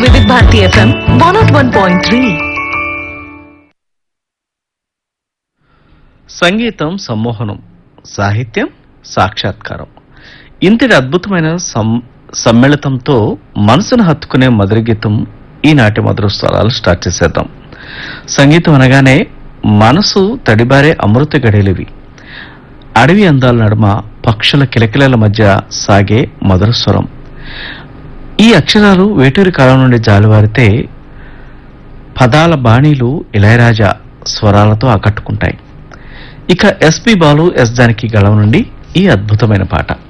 వివిధ Bharati FM one nought one point three సంగీతం సమ్మోహనం సాహిత్యం సాక్షాత్కారం ఇంతటి అద్భుతమైన సం సమ్మిళితంతో మనసును హత్తుకునే మధుర గీతం ఈనాటి మధుర స్వరాలు స్టార్ట్ చేసేద్దాం సంగీతం అనగానే మనసు తడిబారే అమృత గడియలివి అడవి అందాల నడుమ పక్షుల కిలకిలల మధ్య సాగే మధుర స్వరం ఈ అక్షరాలు వేటూరి కాలం నుండి జాలువారితే పదాల బాణీలు ఇళయరాజా స్వరాలతో ఆకట్టుకుంటాయి ఇక ఎస్పి బాలు ఎస్ జానకి గళం నుండి ఈ అద్భుతమైన పాట